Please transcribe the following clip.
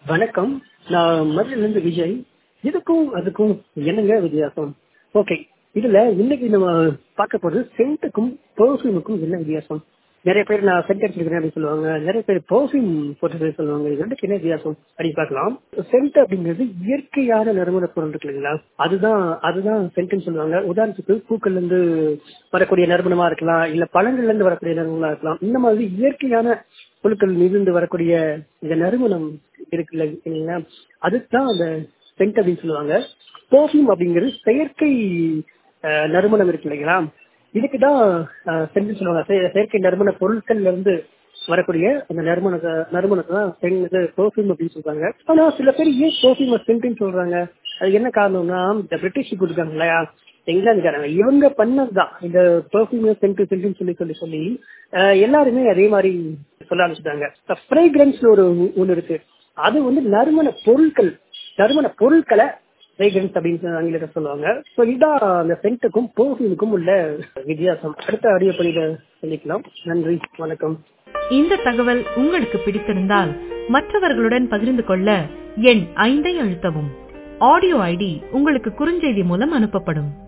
வணக்கம் நான் மதுரையிலிருந்து விஜய் இதுக்கும் அதுக்கும் என்னங்க வித்தியாசம் ஓகே இதுல இன்னைக்கு நம்ம பார்க்க போறது சென்ட்டுக்கும் பெர்ஃபியூமுக்கும் என்ன வித்தியாசம் நிறைய பேர் நான் சென்ட் அடிச்சிருக்கிறேன் அப்படின்னு சொல்லுவாங்க நிறைய பேர் பெர்ஃபியூம் போட்டு சொல்லுவாங்க இது ரெண்டுக்கு என்ன வித்தியாசம் அப்படின்னு பார்க்கலாம் சென்ட் அப்படிங்கிறது இயற்கையான நறுமண பொருள் இருக்கு இல்லைங்களா அதுதான் அதுதான் சென்ட்னு சொல்லுவாங்க உதாரணத்துக்கு பூக்கள்ல இருந்து வரக்கூடிய நறுமணமா இருக்கலாம் இல்ல பழங்கள்ல இருந்து வரக்கூடிய நறுமணமா இருக்கலாம் இந்த மாதிரி இயற்கையான பொருட்கள் இருந்து வரக்கூடிய இந்த நறுமணம் இருக்குல்ல இல்லைங்களா அதுதான் அந்த சென்ட் அப்படின்னு சொல்லுவாங்க பெர்ஃபியூம் அப்படிங்கிறது செயற்கை அஹ், நறுமணம் இருக்கு இல்லைங்களா இதுக்கு தான் சென்ட் சொல்லுவாங்க செய- செயற்கை நறுமண பொருட்கள்ல இருந்து வரக்கூடிய அந்த நறுமணத்தை நறுமணத்தை தான் பெர்ஃபியூம் அப்படின்னு சொல்றாங்க ஆனா சில பேர் ஏன் பெர்ஃபியூம் சென்ட்னு சொல்றாங்க அது என்ன காரணம்னா இந்த பிரிட்டிஷ் கொடுக்காங்க இல்லையா இங்கிலாந்துக்காரங்க இவங்க பண்ணதுதான் இந்த பெர்ஃபியூம் சென்ட் சென்ட்னு சொல்லி சொல்லி சொல்லி அஹ், எல்லாருமே அதே மாதிரி சொல்ல ஆரம்பிச்சிட்டாங்க ஃப்ரேக்ரன்ஸ் ஒரு ஒண்ணு இருக்கு அது வந்து நறுமண பொருட்கள் நறுமண பொருட்களை ஃப்ரேக்ரன்ஸ் அப்படின்னு ஆங்கிலத்தில் சொல்லுவாங்க ஸோ இதான் அந்த சென்ட்டுக்கும் பெர்ஃபியூமுக்கும் உள்ள வித்தியாசம் அடுத்த ஆடியோ பதில சந்திக்கலாம் நன்றி வணக்கம் இந்த தகவல் உங்களுக்கு பிடித்திருந்தால் மற்றவர்களுடன் பகிர்ந்து கொள்ள எண் ஐந்தை அழுத்தவும் ஆடியோ ஐடி உங்களுக்கு குறுஞ்செய்தி மூலம் அனுப்பப்படும்